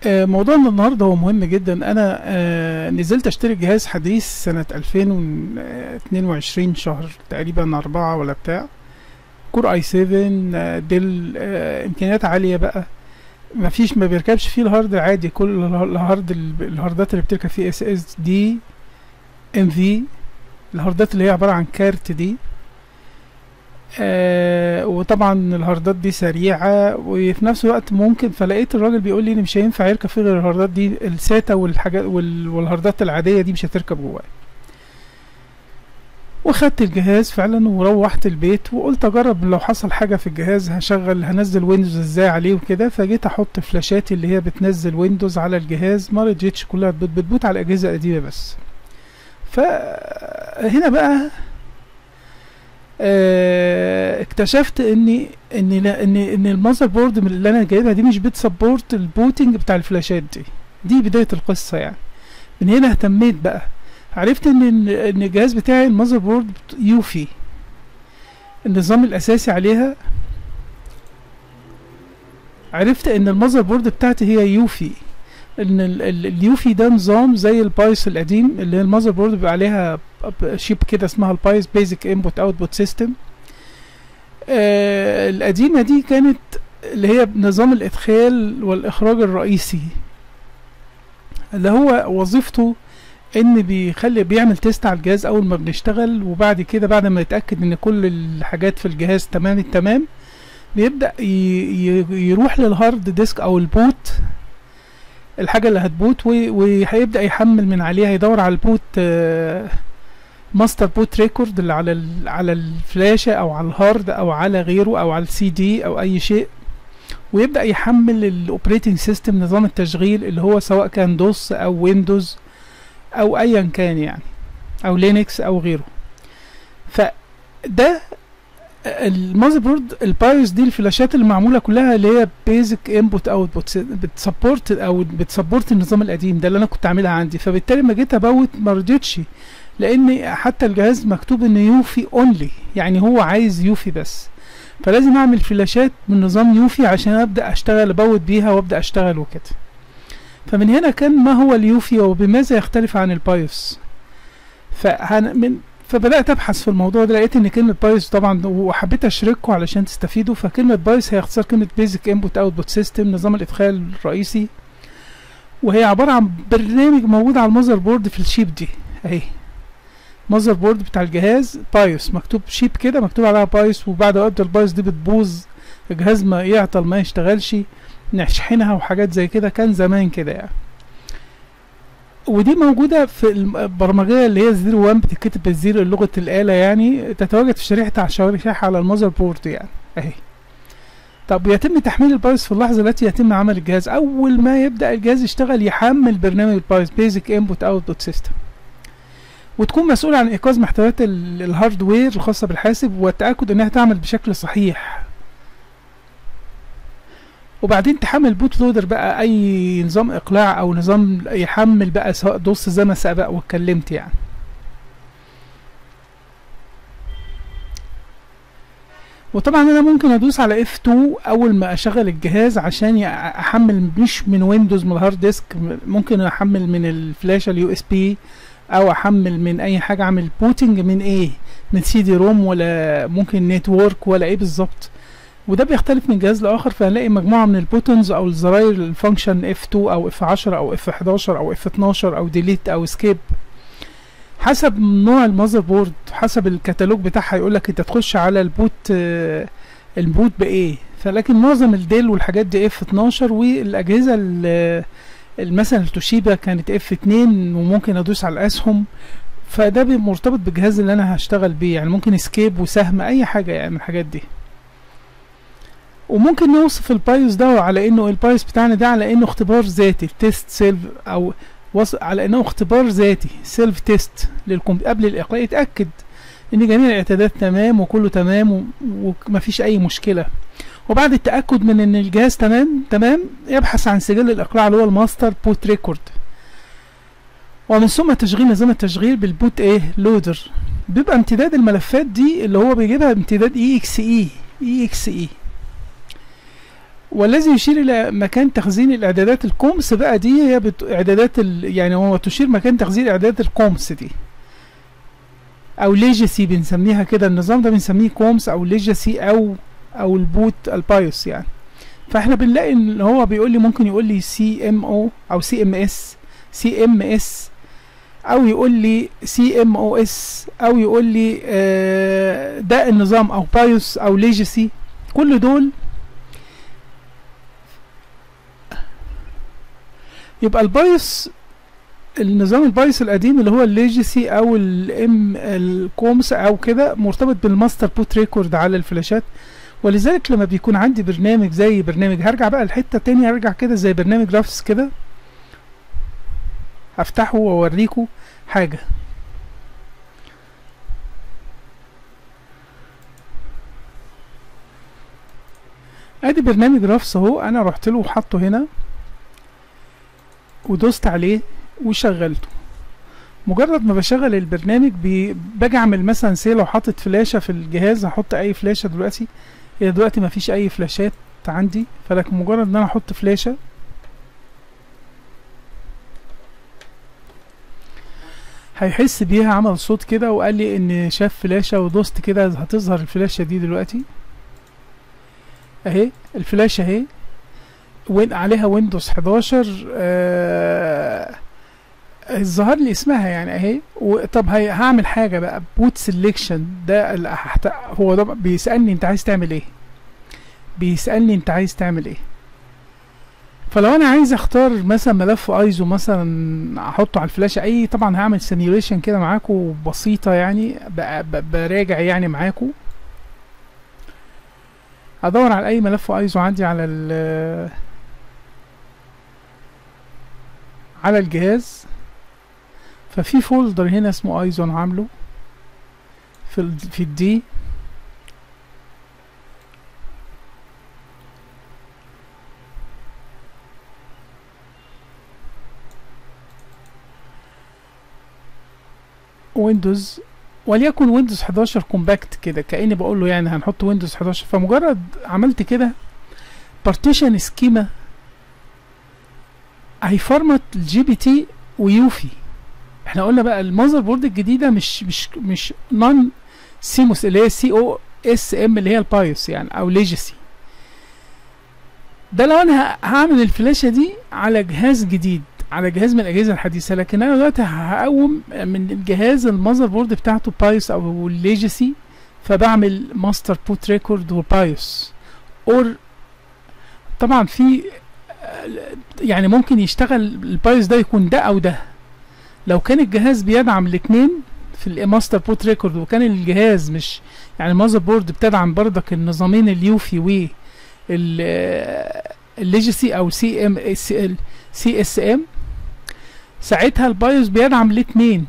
آه، موضوعنا النهارده هو مهم جدا انا آه، نزلت اشتري جهاز حديث سنة 2022 شهر تقريبا أربعة ولا بتاع كور اي 7 آه، ديل آه، امكانيات عالية بقى مفيش ما بيركبش فيه الهارد العادي كل اله- الهارد ال- الهاردات اللي بتركب فيه اس اس دي ام في الهاردات اللي هي عبارة عن كارت دي آه وطبعا الهاردات دي سريعة وفي نفس الوقت ممكن فلقيت الراجل بيقول لي ان مش هينفع يركب فيه غير الهاردات دي الساتا والحاجات وال- والهاردات العادية دي مش هتركب جواه وخدت الجهاز فعلا وروحت البيت وقلت اجرب لو حصل حاجة في الجهاز هشغل هنزل ويندوز ازاي عليه وكده فجيت احط فلاشات اللي هي بتنزل ويندوز على الجهاز ما رضيتش كلها بت- بتبوت على الاجهزة القديمة بس فهنا بقى آه، اكتشفت ان ان لا ان ان المذر بورد من اللي انا جايبها دي مش بتسبورت البوتنج بتاع الفلاشات دي دي بدايه القصه يعني من هنا اهتميت بقى عرفت ان ان إن الجهاز بتاعي المذر بورد بت- يوفي النظام الاساسي عليها عرفت ان المذر بورد بتاعتي هي يوفي ان ال- ال- اليوفي ده نظام زي البايس القديم اللي هي المذر بورد بيبقى عليها ب- شيب كده اسمها البايس بيزك انبوت اوتبوت سيستم القديمه دي كانت اللي هي نظام الادخال والاخراج الرئيسي اللي هو وظيفته ان بيخلي بيعمل تيست على الجهاز اول ما بنشتغل وبعد كده بعد ما يتاكد ان كل الحاجات في الجهاز تمام التمام بيبدا ي- ي- يروح للهارد ديسك او البوت الحاجه اللي هتبوت و- وهيبدا يحمل من عليها يدور على البوت آه، ماستر بوت ريكورد اللي على ال- على الفلاشه او على الهارد او على غيره او على السي دي او اي شيء ويبدا يحمل الاوبريتنج سيستم نظام التشغيل اللي هو سواء كان دوس او ويندوز او ايا كان يعني او لينكس او غيره فده المذر بورد البايوس دي الفلاشات اللي معموله كلها اللي هي بيزك انبوت اوتبوت بتسبورت او بتسبورت النظام القديم ده اللي انا كنت عاملها عندي فبالتالي ما جيت ابوت ما رضيتش لان حتى الجهاز مكتوب انه يوفي اونلي يعني هو عايز يوفي بس فلازم اعمل فلاشات من نظام يوفي عشان ابدا اشتغل ابوت بيها وابدا اشتغل وكده فمن هنا كان ما هو اليوفي وبماذا يختلف عن البايوس فهن من فبدات ابحث في الموضوع ده لقيت ان كلمه بايوس طبعا وحبيت اشارككم علشان تستفيدوا فكلمه بايوس هي اختصار كلمه بيزك انبوت اوتبوت سيستم نظام الادخال الرئيسي وهي عباره عن برنامج موجود على المذر بورد في الشيب دي اهي مذر بورد بتاع الجهاز بايوس مكتوب شيب كده مكتوب عليها بايوس وبعد وقت البايوس دي بتبوظ الجهاز ما يعطل ما يشتغلش نشحنها وحاجات زي كده كان زمان كده يعني ودي موجودة في البرمجية اللي هي زيرو وان بتتكتب بالزيرو لغة الآلة يعني تتواجد في شريحة شريحة على المذر بورد يعني اهي طب يتم تحميل البايوس في اللحظة التي يتم عمل الجهاز أول ما يبدأ الجهاز يشتغل يحمل برنامج البايوس بيزك انبوت اوتبوت سيستم وتكون مسؤول عن إيقاظ محتويات ال- الهاردوير الخاصة بالحاسب والتأكد إنها تعمل بشكل صحيح وبعدين تحمل بوت لودر بقى أي نظام إقلاع أو نظام يحمل بقى سواء دوس زي ما سبق واتكلمت يعني وطبعا انا ممكن ادوس على F2 اول ما اشغل الجهاز عشان ي- احمل مش من ويندوز من الهارد ديسك ممكن احمل من الفلاشة اليو اس بي او احمل من اي حاجة اعمل بوتنج من ايه من سي دي روم ولا ممكن نتورك ولا ايه بالظبط وده بيختلف من جهاز لاخر فهنلاقي مجموعة من البوتنز او الزراير الفانكشن F2 او F10 او F11 او F12 او ديليت او اسكيب حسب نوع المذر بورد حسب الكتالوج بتاعها يقول لك انت تخش على البوت آه، البوت بايه فلكن معظم الديل والحاجات دي اف 12 والاجهزه ال- ال- مثلا التوشيبا كانت اف 2 وممكن ادوس على الاسهم فده بي- مرتبط بالجهاز اللي انا هشتغل بيه يعني ممكن اسكيب وسهم اي حاجه يعني من الحاجات دي وممكن نوصف البايوس ده على انه البايوس بتاعنا ده على انه اختبار ذاتي تيست سيلف او وص... على انه اختبار ذاتي سيلف تيست للكم قبل الاقلاع يتاكد ان جميع الاعدادات تمام وكله تمام و... ومفيش اي مشكله وبعد التاكد من ان الجهاز تمام تمام يبحث عن سجل الاقلاع اللي هو الماستر بوت ريكورد ومن ثم تشغيل نظام التشغيل بالبوت ايه لودر بيبقى امتداد الملفات دي اللي هو بيجيبها امتداد اي اكس اي اي اكس اي والذي يشير الى مكان تخزين الاعدادات الكومس بقى دي هي بت... اعدادات ال... يعني هو تشير مكان تخزين اعدادات الكومس دي او ليجاسي بنسميها كده النظام ده بنسميه كومس او ليجاسي او او البوت البايوس يعني فاحنا بنلاقي ان هو بيقول لي ممكن يقول لي سي ام او او سي ام اس سي ام اس او يقول لي سي ام او اس او يقول لي آه ده النظام او بايوس او ليجاسي كل دول يبقى البايوس النظام البايوس القديم اللي هو الليجسي او الام الكومس او كده مرتبط بالماستر بوت ريكورد على الفلاشات ولذلك لما بيكون عندي برنامج زي برنامج هرجع بقى لحته تاني هرجع كده زي برنامج رافس كده هفتحه واوريكم حاجه ادي برنامج رافس اهو انا رحت له وحطه هنا ودوست عليه وشغلته مجرد ما بشغل البرنامج بي... باجي اعمل مثلا سي لو حاطط فلاشة في الجهاز هحط اي فلاشة دلوقتي هي دلوقتي مفيش اي فلاشات عندي فلكن مجرد ان انا احط فلاشة هيحس بيها عمل صوت كده وقال لي ان شاف فلاشة ودوست كده هتظهر الفلاشة دي دلوقتي اهي الفلاشة اهي وين عليها ويندوز 11 آه ظهر لي اسمها يعني اهي طب هي هعمل حاجه بقى بوت سيلكشن ده اللي هحت... هو ده بيسالني انت عايز تعمل ايه بيسالني انت عايز تعمل ايه فلو انا عايز اختار مثلا ملف ايزو مثلا احطه على الفلاشه اي طبعا هعمل سيميوليشن كده معاكم بسيطه يعني براجع يعني معاكم ادور على اي ملف ايزو عندي على ال على الجهاز ففي فولدر هنا اسمه ايزو انا عامله في ال في الدي ويندوز وليكن ويندوز 11 كومباكت كده كاني بقول له يعني هنحط ويندوز 11 فمجرد عملت كده بارتيشن سكيما هيفرمت الجي بي تي ويوفي احنا قلنا بقى المذر بورد الجديده مش مش مش نون سيموس اللي هي سي او اس ام اللي هي البايوس يعني او ليجاسي ده لو انا هعمل الفلاشه دي على جهاز جديد على جهاز من الاجهزه الحديثه لكن انا دلوقتي هقوم من الجهاز المذر بورد بتاعته بايوس او الليجاسي فبعمل ماستر بوت ريكورد وبايوس اور طبعا في يعني ممكن يشتغل البايوس ده يكون ده او ده لو كان الجهاز بيدعم الاثنين في الماستر بوت ريكورد وكان الجهاز مش يعني المذر بورد بتدعم بردك النظامين اليوفي و الليجسي او سي ام سي اس ام ساعتها البايوس بيدعم الاثنين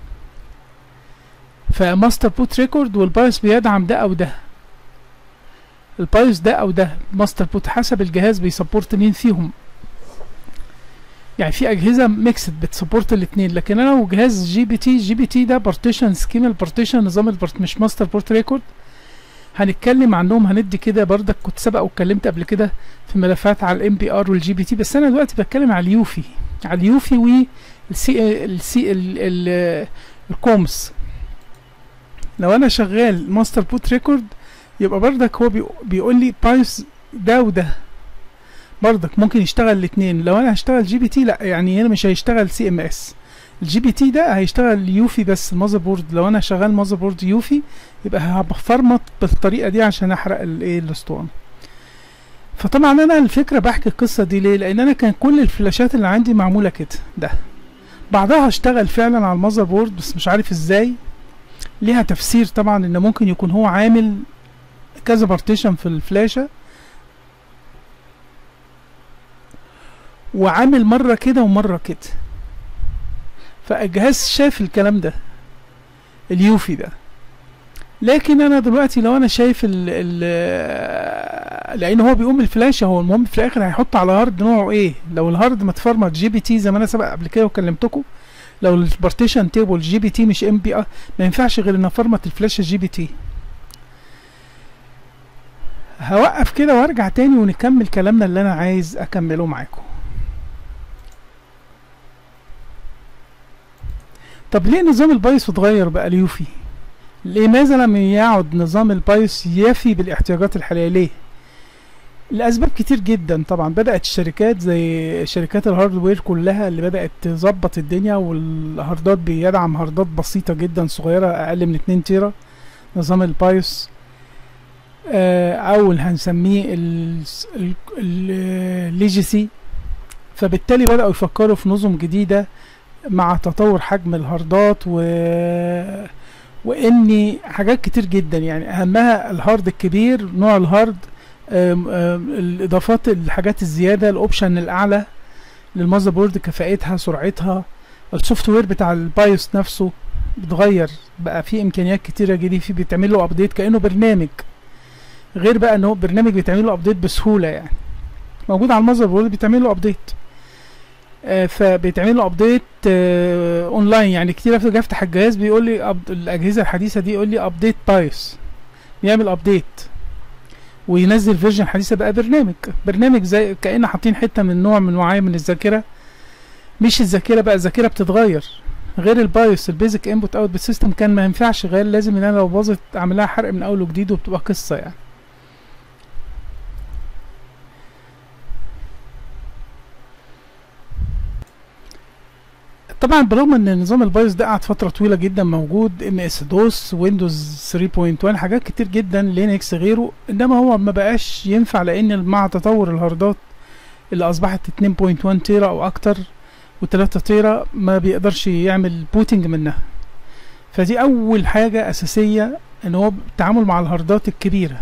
فماستر بوت ريكورد والبايوس بيدعم ده او ده البايوس ده او ده ماستر بوت حسب الجهاز بيسبورت مين فيهم يعني في اجهزه ميكسد بتسبورت الاثنين لكن انا لو جهاز جي بي تي جي بي تي ده بارتيشن سكيم البارتيشن نظام البارت مش ماستر بورت ريكورد هنتكلم عنهم هندي كده بردك كنت سبق واتكلمت قبل كده في ملفات على الام بي ار والجي بي تي بس انا دلوقتي بتكلم على اليوفي على اليوفي والسي السي الكومس لو انا شغال ماستر بوت ريكورد يبقى بردك هو بيقول لي بايس ده وده بردك ممكن يشتغل الاثنين لو انا هشتغل جي بي تي لا يعني هنا مش هيشتغل سي ام اس الجي بي تي ده هيشتغل يوفي بس المذر بورد لو انا شغال مذر بورد يوفي يبقى هفرمط بالطريقه دي عشان احرق الايه الاسطوانه فطبعا انا الفكره بحكي القصه دي ليه لان انا كان كل الفلاشات اللي عندي معموله كده ده بعدها اشتغل فعلا على المذر بورد بس مش عارف ازاي ليها تفسير طبعا ان ممكن يكون هو عامل كذا بارتيشن في الفلاشه وعامل مره كده ومره كده فالجهاز شاف الكلام ده اليوفي ده لكن انا دلوقتي لو انا شايف ال ال لان هو بيقوم الفلاشه هو المهم في الاخر هيحط على هارد نوعه ايه لو الهارد متفرمت جي بي تي زي ما انا سبق قبل كده وكلمتكم لو البارتيشن تيبل جي بي تي مش ام بي ار ما ينفعش غير ان افرمت الفلاشه جي بي تي هوقف كده وارجع تاني ونكمل كلامنا اللي انا عايز اكمله معاكم طب ليه نظام البايوس اتغير بقى اليوفي لماذا لم يعد نظام البايوس يفي بالاحتياجات الحالية ليه لأسباب كتير جدا طبعا بدأت الشركات زي شركات الهاردوير كلها اللي بدأت تظبط الدنيا والهاردات بيدعم هاردات بسيطة جدا صغيرة أقل من 2 تيرا نظام البايوس آه، او اللي هنسميه الليجيسي فبالتالي بدأوا يفكروا في نظم جديدة مع تطور حجم الهاردات و واني حاجات كتير جدا يعني اهمها الهارد الكبير نوع الهارد آم، آم، الاضافات الحاجات الزياده الاوبشن الاعلى للمذر بورد كفاءتها سرعتها السوفت وير بتاع البايوس نفسه بيتغير بقى فيه امكانيات كتيره جديده فيه بيتعمل له ابديت كانه برنامج غير بقى ان هو برنامج بيتعمل له ابديت بسهوله يعني موجود على المذر بورد بيتعمل له ابديت آه فبيتعمل له ابديت آه اونلاين يعني كتير افضل افتح الجهاز بيقول لي أب... الاجهزه الحديثه دي يقول لي ابديت بايوس يعمل ابديت وينزل فيرجن حديثه بقى برنامج برنامج زي كأن حاطين حته من نوع من معين من الذاكره مش الذاكره بقى الذاكره بتتغير غير البايوس البيزك انبوت اوت سيستم كان ما ينفعش غير لازم ان انا لو باظت اعمل لها حرق من اول وجديد وبتبقى قصه يعني طبعا برغم ان نظام البايوس ده قعد فتره طويله جدا موجود ام اس دوس ويندوز 3.1 حاجات كتير جدا لينكس غيره انما هو ما بقاش ينفع لان مع تطور الهاردات اللي اصبحت 2.1 تيرا او اكتر و3 تيرا ما بيقدرش يعمل بوتنج منها فدي اول حاجه اساسيه ان هو التعامل مع الهاردات الكبيره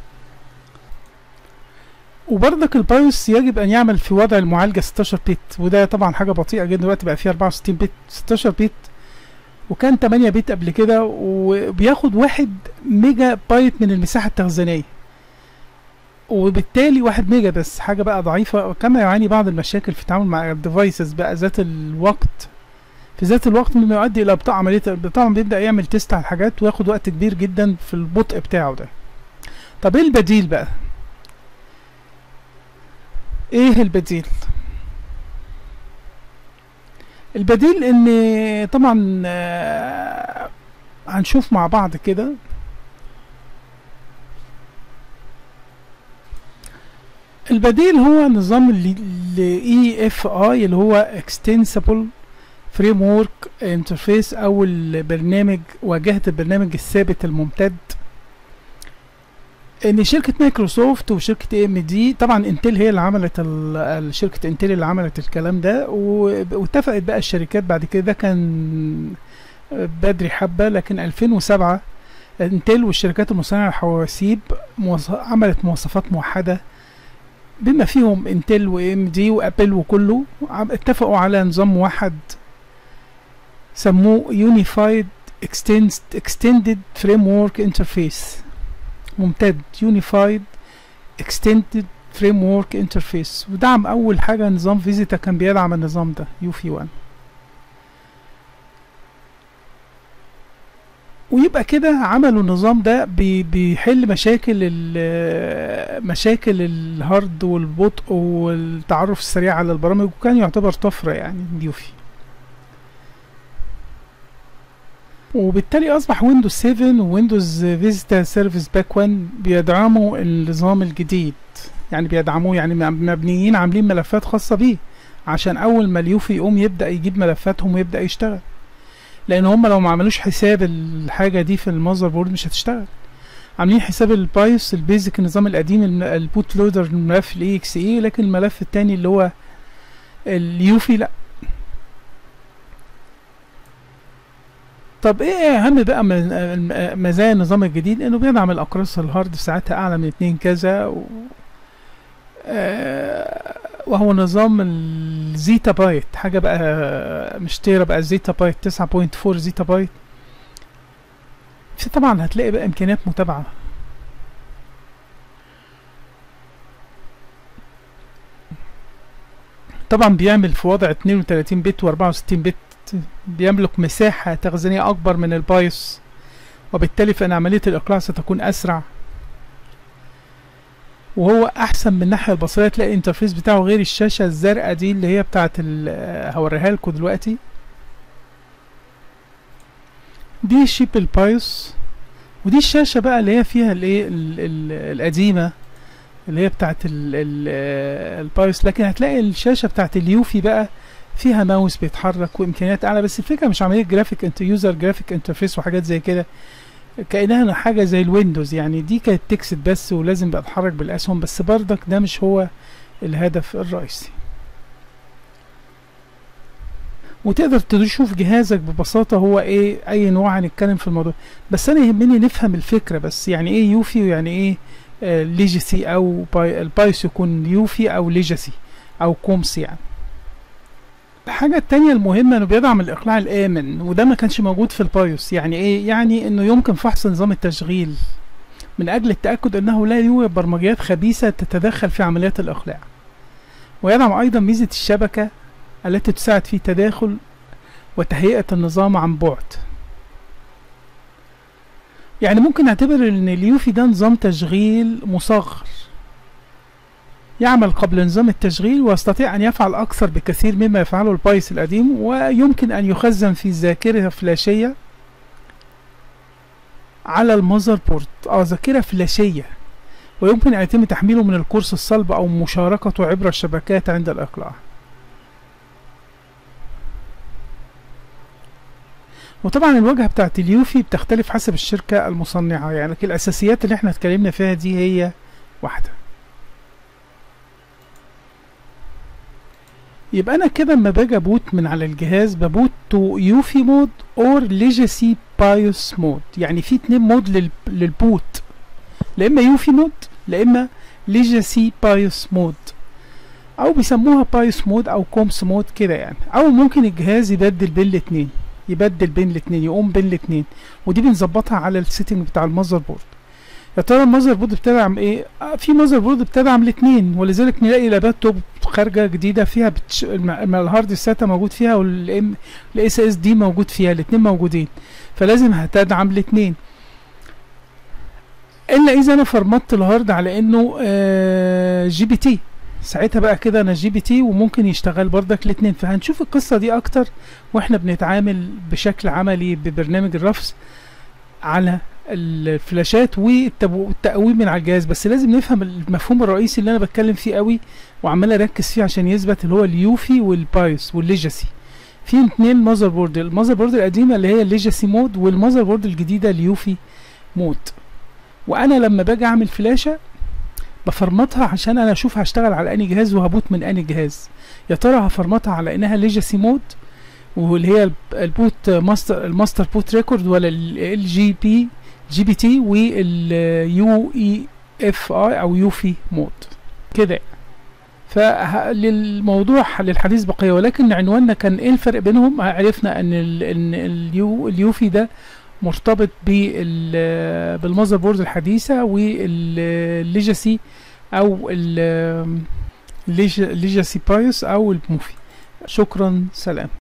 وبرضك البايوس يجب ان يعمل في وضع المعالجه 16 بت وده طبعا حاجه بطيئه جدا دلوقتي بقى فيه 64 بت 16 بت وكان 8 بت قبل كده وبياخد 1 ميجا بايت من المساحه التخزينيه وبالتالي 1 ميجا بس حاجه بقى ضعيفه كما يعاني بعض المشاكل في التعامل مع الديفايسز بقى ذات الوقت في ذات الوقت مما يؤدي الى ابطاء عمليه طبعا بيبدا يعمل تيست على الحاجات وياخد وقت كبير جدا في البطء بتاعه ده طب ايه البديل بقى ايه البديل البديل ان طبعا آه، هنشوف مع بعض كده البديل هو نظام ال اي اف اي اللي هو extensible framework interface او البرنامج واجهة البرنامج الثابت الممتد ان شركة مايكروسوفت وشركة اي ام دي طبعا انتل هي اللي عملت ال- ال- شركة انتل اللي عملت الكلام ده و- واتفقت بقى الشركات بعد كده ده كان بدري حبة لكن 2007 انتل والشركات المصنعة الحواسيب موص- عملت مواصفات موحدة بما فيهم انتل وام دي وابل وكله عم- اتفقوا على نظام موحد سموه Unified Extended, Extended Framework Interface ممتد Unified Extended Framework Interface ودعم أول حاجة نظام فيزيتا كان بيدعم النظام ده يوفي 1 ويبقى كده عملوا النظام ده بي- بيحل مشاكل ال- مشاكل الهارد والبطء والتعرف السريع على البرامج وكان يعتبر طفرة يعني يوفي وبالتالي اصبح ويندوز 7 ويندوز فيستا سيرفيس باك 1 بيدعموا النظام الجديد يعني بيدعموه يعني م- مبنيين عاملين ملفات خاصة بيه عشان اول ما اليوفي يقوم يبدأ يجيب ملفاتهم ويبدأ يشتغل لان هم لو ما عملوش حساب الحاجة دي في المذر بورد مش هتشتغل عاملين حساب البايوس البيزك النظام القديم الم- البوت لودر الملف الاي اكس اي لكن الملف التاني اللي هو اليوفي لا طب ايه اهم بقى من الم- مزايا النظام الجديد انه بيدعم الاقراص الهارد في ساعتها اعلى من 2 كذا و... آه، وهو نظام الزيتا بايت حاجة بقى مش تيرا بقى زيتا بايت 9.4 زيتا بايت في طبعا هتلاقي بقى امكانيات متابعة طبعا بيعمل في وضع 32 بت و64 بت بيملك مساحة تخزينية أكبر من البايوس وبالتالي فإن عملية الإقلاع ستكون أسرع وهو احسن من الناحيه البصريه تلاقي الانترفيس بتاعه غير الشاشه الزرقاء دي اللي هي بتاعه ال- هوريها لكم دلوقتي دي شيب البايوس ودي الشاشه بقى اللي هي فيها الايه ال- ال- القديمه اللي هي بتاعه ال- ال- البايوس لكن هتلاقي الشاشه بتاعه اليوفي بقى فيها ماوس بيتحرك وامكانيات اعلى بس الفكره مش عمليه جرافيك انت يوزر جرافيك انترفيس وحاجات زي كده كانها حاجه زي الويندوز يعني دي كانت تكست بس ولازم بقى اتحرك بالاسهم بس بردك ده مش هو الهدف الرئيسي وتقدر تشوف جهازك ببساطة هو ايه اي نوع هنتكلم في الموضوع بس انا يهمني نفهم الفكرة بس يعني ايه يوفي ويعني ايه آه ليجاسي او باي البايس يكون يوفي او ليجاسي او كومس يعني الحاجة التانية المهمة انه بيدعم الاقلاع الامن وده ما كانش موجود في البايوس يعني ايه يعني انه يمكن فحص نظام التشغيل من اجل التأكد انه لا يوجد برمجيات خبيثة تتدخل في عمليات الاقلاع ويدعم ايضا ميزة الشبكة التي تساعد في تداخل وتهيئة النظام عن بعد يعني ممكن نعتبر ان اليوفي ده نظام تشغيل مصغر يعمل قبل نظام التشغيل ويستطيع أن يفعل أكثر بكثير مما يفعله البايس القديم ويمكن أن يخزن في ذاكرة فلاشية على المذر بورد أو ذاكرة فلاشية ويمكن أن يتم تحميله من القرص الصلب أو مشاركته عبر الشبكات عند الإقلاع وطبعا الواجهة بتاعت اليوفي بتختلف حسب الشركة المصنعة يعني لكن الأساسيات اللي احنا اتكلمنا فيها دي هي واحدة يبقى انا كده اما باجي ابوت من على الجهاز ببوت تو يوفي مود اور ليجاسي بايوس مود يعني في اتنين مود لل... للبوت لا اما يوفي مود لا اما ليجاسي بايوس مود او بيسموها بايوس مود او كومس مود كده يعني او ممكن الجهاز يبدل بين الاتنين يبدل بين الاتنين يقوم بين الاتنين ودي بنظبطها على السيتنج بتاع المذر بورد يا ترى المذر بورد بتدعم ايه آه في مذر بورد بتدعم الاثنين ولذلك نلاقي لابتوب خارجه جديده فيها بتش... الم... الهارد ساتا موجود فيها والام الاس اس دي موجود فيها الاثنين موجودين فلازم هتدعم الاثنين الا اذا انا فرمطت الهارد على انه آه جي بي تي ساعتها بقى كده انا جي بي تي وممكن يشتغل بردك الاثنين فهنشوف القصه دي اكتر واحنا بنتعامل بشكل عملي ببرنامج الرفس على الفلاشات والتقويم من على الجهاز بس لازم نفهم المفهوم الرئيسي اللي انا بتكلم فيه قوي وعمال اركز فيه عشان يثبت اللي هو اليوفي والبايوس والليجاسي في اتنين ماذر بورد الماذر بورد القديمه اللي هي الليجاسي مود والماذر بورد الجديده اليوفي مود وانا لما باجي اعمل فلاشه بفرمطها عشان انا اشوف هشتغل على انهي جهاز وهبوت من انهي جهاز يا ترى هفرمطها على انها ليجاسي مود واللي هي البوت ماستر الماستر بوت ريكورد ولا ال جي بي جي بي تي واليو اي اف اي او يوفي مود كده فللموضوع للحديث بقيه ولكن عنواننا كان ايه الفرق بينهم عرفنا ان ال ان اليو اليوفي ده مرتبط بالمذر بورد الحديثه والليجاسي او الليجاسي بايوس او الموفي شكرا سلام